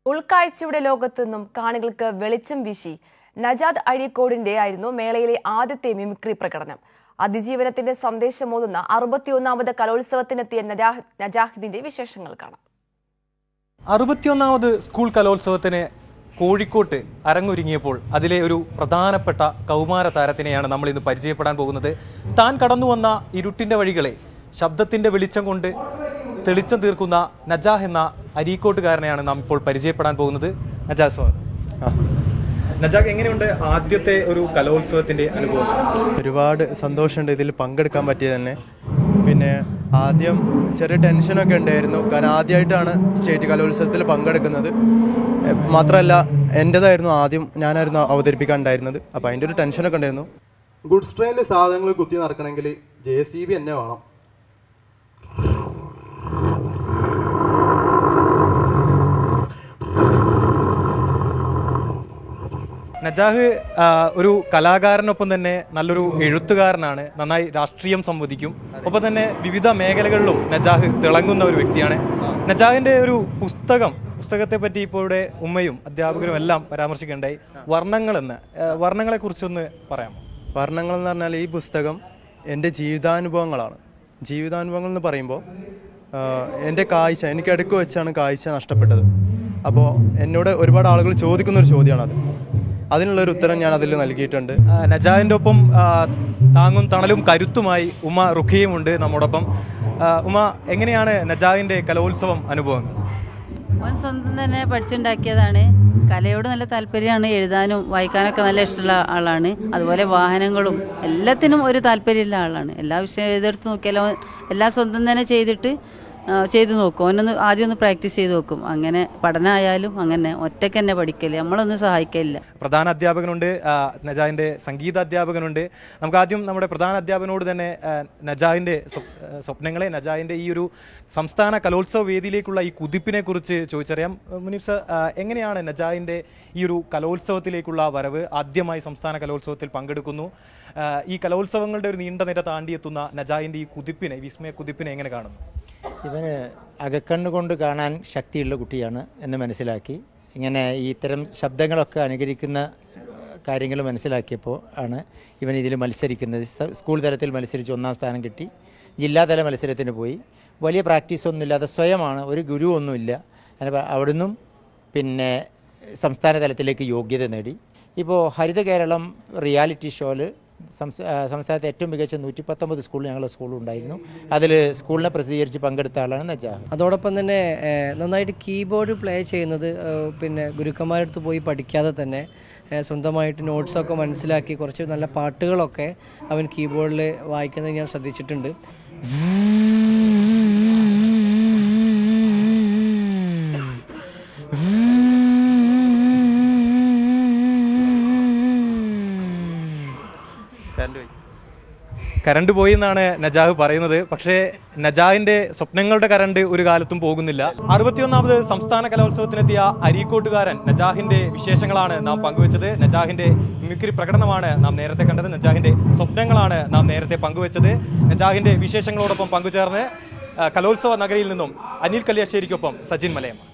ഉൾക്കാഴ്ചയുടെ ലോകത്തു നിന്നും കാണികൾക്ക് വെളിച്ചം വീശി നജാദ് അഴീക്കോടിന്റെ ആയിരുന്നു മേളയിലെ ആദ്യത്തെ മിമിക്രി പ്രകടനം അതിജീവനത്തിന്റെ സന്ദേശമോതുന്ന അറുപത്തിയൊന്നാമത് കലോത്സവത്തിനെത്തിയ നജാഹ് നജാഹിദിന്റെ വിശേഷങ്ങൾ കാണാം അറുപത്തിയൊന്നാമത് സ്കൂൾ കലോത്സവത്തിന് കോഴിക്കോട്ട് അരങ്ങൊരുങ്ങിയപ്പോൾ അതിലെ ഒരു പ്രധാനപ്പെട്ട കൗമാര താരത്തിനെയാണ് നമ്മൾ ഇന്ന് പരിചയപ്പെടാൻ പോകുന്നത് താൻ കടന്നു വന്ന ഇരുട്ടിന്റെ വഴികളെ ശബ്ദത്തിന്റെ വെളിച്ചം കൊണ്ട് തെളിച്ചം തീർക്കുന്ന നജാഹ് എന്ന അരീക്കോട്ടുകാരനെയാണ് നാം ഇപ്പോൾ പരിചയപ്പെടാൻ പോകുന്നത് നജാഹ് സ്വാഗതം നജാഹ് എങ്ങനെയുണ്ട് ആദ്യത്തെ ഒരു കലോത്സവത്തിന്റെ അനുഭവം ഒരുപാട് സന്തോഷമുണ്ട് ഇതിൽ പങ്കെടുക്കാൻ പറ്റിയത് തന്നെ പിന്നെ ആദ്യം ചെറിയ ടെൻഷനൊക്കെ ഉണ്ടായിരുന്നു കാരണം ആദ്യമായിട്ടാണ് സ്റ്റേറ്റ് കലോത്സവത്തിൽ പങ്കെടുക്കുന്നത് എ, മാത്രമല്ല എൻ്റെതായിരുന്നു ആദ്യം ഞാനായിരുന്നു അവതരിപ്പിക്കാൻ ഉണ്ടായിരുന്നത് അപ്പോൾ അതിൻ്റെ ഒരു ടെൻഷനൊക്കെ ഉണ്ടായിരുന്നു ഗുഡ്സ് ട്രെയിനിൽ സാധനങ്ങൾ കുത്തി നടക്കണമെങ്കിൽ ജെ സി ബി തന്നെ വേണം നജാഹ് ആ, ഒരു കലാകാരനൊപ്പം തന്നെ നല്ലൊരു എഴുത്തുകാരനാണ് നന്നായി രാഷ്ട്രീയം സംവദിക്കും ഒപ്പം തന്നെ വിവിധ മേഖലകളിലും നജാഹ് തിളങ്ങുന്ന ഒരു വ്യക്തിയാണ് നജാഹിന്റെ ഒരു പുസ്തകം പുസ്തകത്തെ പറ്റി ഇപ്പോൾ ഇവിടെ ഉമ്മയും അധ്യാപകരും എല്ലാം പരാമർശിക്കുകയുണ്ടായി വർണ്ണങ്ങൾ എന്ന് വർണ്ണങ്ങളെ കുറിച്ചൊന്ന് പറയാമോ വർണ്ണങ്ങൾ എന്ന് പറഞ്ഞാൽ ഈ പുസ്തകം എൻ്റെ ജീവിതാനുഭവങ്ങളാണ് ജീവിതാനുഭവങ്ങൾ എന്ന് പറയുമ്പോൾ ആ, എൻ്റെ കാഴ്ച എനിക്ക് അടുക്ക് വെച്ചാണ് കാഴ്ച നഷ്ടപ്പെട്ടത് അപ്പോൾ എന്നോട് ഒരുപാട് ആളുകൾ ചോദിക്കുന്ന ഒരു ചോദ്യമാണത് അതിനുള്ളൊരു ഉത്തരം ഞാൻ അതിൽ നൽകിയിട്ടുണ്ട് ആ, നജാഹിന്റെ ഒപ്പം ആ, താങ്ങും തണലും കരുത്തുമായി ഉമ്മ റുഖിയുമുണ്ട് നമ്മോടൊപ്പം ആ, ഉമ്മ എങ്ങനെയാണ് നജാഹിന്റെ കലോത്സവം അനുഭവം മോൻ സ്വന്തം തന്നെ പഠിച്ചുണ്ടാക്കിയതാണ് കലയോട് നല്ല താല്പര്യമാണ് എഴുതാനും വായിക്കാനൊക്കെ നല്ല ഇഷ്ടമുള്ള ആളാണ് അതുപോലെ വാഹനങ്ങളും എല്ലാത്തിനും ഒരു താല്പര്യമുള്ള ആളാണ് എല്ലാ വിഷയം എഴുതെടുത്ത് നോക്കിയാലും അവൻ എല്ലാം സ്വന്തം തന്നെ ചെയ്തിട്ട് ആ, ചെയ്തു നോക്കും അവനൊന്ന് ആദ്യം ഒന്ന് പ്രാക്ടീസ് ചെയ്ത് നോക്കും അങ്ങനെ പഠനമായാലും അങ്ങനെ ഒറ്റയ്ക്ക് തന്നെ പഠിക്കല് നമ്മളൊന്നും സഹായിക്കില്ല പ്രധാന അധ്യാപകനുണ്ട് ആ, നജാഹിന്റെ സംഗീത അധ്യാപകനുണ്ട് നമുക്ക് ആദ്യം നമ്മുടെ പ്രധാന അധ്യാപകനോട് തന്നെ ആ, നജാഹിന്റെ സ്വപ്- ആ, സ്വപ്നങ്ങളെ നജാഹിന്റെ ഈ ഒരു സംസ്ഥാന കലോത്സവ വേദിയിലേക്കുള്ള ഈ കുതിപ്പിനെ കുറിച്ച് ചോദിച്ചറിയാം ആ, മുനീഫ് സർ ആ, എങ്ങനെയാണ് നജാഹിന്റെ ഈ ഒരു കലോത്സവത്തിലേക്കുള്ള വരവ് ആദ്യമായി സംസ്ഥാന കലോത്സവത്തിൽ പങ്കെടുക്കുന്നു ആ, ഈ കലോത്സവങ്ങളുടെ ഒരു നീണ്ട നിര താണ്ടിയെത്തുന്ന നജാഹിന്റെ ഈ കുതിപ്പിനെ വിസ്മയ കുതിപ്പിനെ എങ്ങനെ കാണുന്നു ഇവന് അകക്കണ്ണ് കൊണ്ട് കാണാൻ ശക്തിയുള്ള കുട്ടിയാണ് എന്ന് മനസ്സിലാക്കി ഇങ്ങനെ ഈ ഇത്തരം ശബ്ദങ്ങളൊക്കെ അനുകരിക്കുന്ന കാര്യങ്ങൾ മനസ്സിലാക്കിയപ്പോൾ ആണ് ഇവൻ ഇതിൽ മത്സരിക്കുന്നത് സ- സ്കൂൾ തലത്തിൽ മത്സരിച്ച് ഒന്നാം സ്ഥാനം കിട്ടി ജില്ലാതല മത്സരത്തിന് പോയി വലിയ പ്രാക്ടീസ് ഒന്നുമില്ലാതെ സ്വയമാണ് ഒരു ഗുരു ഒന്നുമില്ല അങ്ങനെ പ- അവിടുന്നും പിന്നെ സംസ്ഥാന തലത്തിലേക്ക് യോഗ്യത നേടി ഇപ്പോൾ ഹരിത കേരളം റിയാലിറ്റി ഷോയിൽ സംസ്ഥാ ആ, സംസ്ഥാനത്തെ ഏറ്റവും മികച്ച നൂറ്റി പത്തൊമ്പത് സ്കൂൾ ഞങ്ങളുടെ സ്കൂളുണ്ടായിരുന്നു അതിൽ സ്കൂളിനെ പ്രസിദ്ധീകരിച്ച് പങ്കെടുത്ത ആളാണ് നജാഹ് അതോടൊപ്പം തന്നെ ഏഹ്, നന്നായിട്ട് കീബോർഡ് പ്ലേ ചെയ്യുന്നത് ഏഹ്, പിന്നെ ഗുരുക്കന്മാരുടെ അടുത്ത് പോയി പഠിക്കാതെ തന്നെ ഏഹ്, സ്വന്തമായിട്ട് നോട്ട്സൊക്കെ മനസ്സിലാക്കി കുറച്ച് നല്ല പാട്ടുകളൊക്കെ അവൻ കീബോർഡിൽ വായിക്കുന്നത് ഞാൻ ശ്രദ്ധിച്ചിട്ടുണ്ട് കരണ്ട് പോയി എന്നാണ് നജാഹ് പറയുന്നത് പക്ഷേ നജാഹിന്റെ സ്വപ്നങ്ങളുടെ കരണ്ട് ഒരു കാലത്തും പോകുന്നില്ല അറുപത്തിയൊന്നാമത് സംസ്ഥാന കലോത്സവത്തിനെത്തിയ അരീക്കോട്ടുകാരൻ നജാഹിന്റെ വിശേഷങ്ങളാണ് നാം പങ്കുവച്ചത് നജാഹിന്റെ മിമിക്രി പ്രകടനമാണ് നാം നേരത്തെ കണ്ടത് നജാഹിന്റെ സ്വപ്നങ്ങളാണ് നാം നേരത്തെ പങ്കുവച്ചത് നജാഹിന്റെ വിശേഷങ്ങളോടൊപ്പം പങ്കുചേർന്ന് ആ, കലോത്സവ നഗരിയിൽ നിന്നും അനിൽ കല്യാശ്ശേരിക്കൊപ്പം സജിൻ മലയം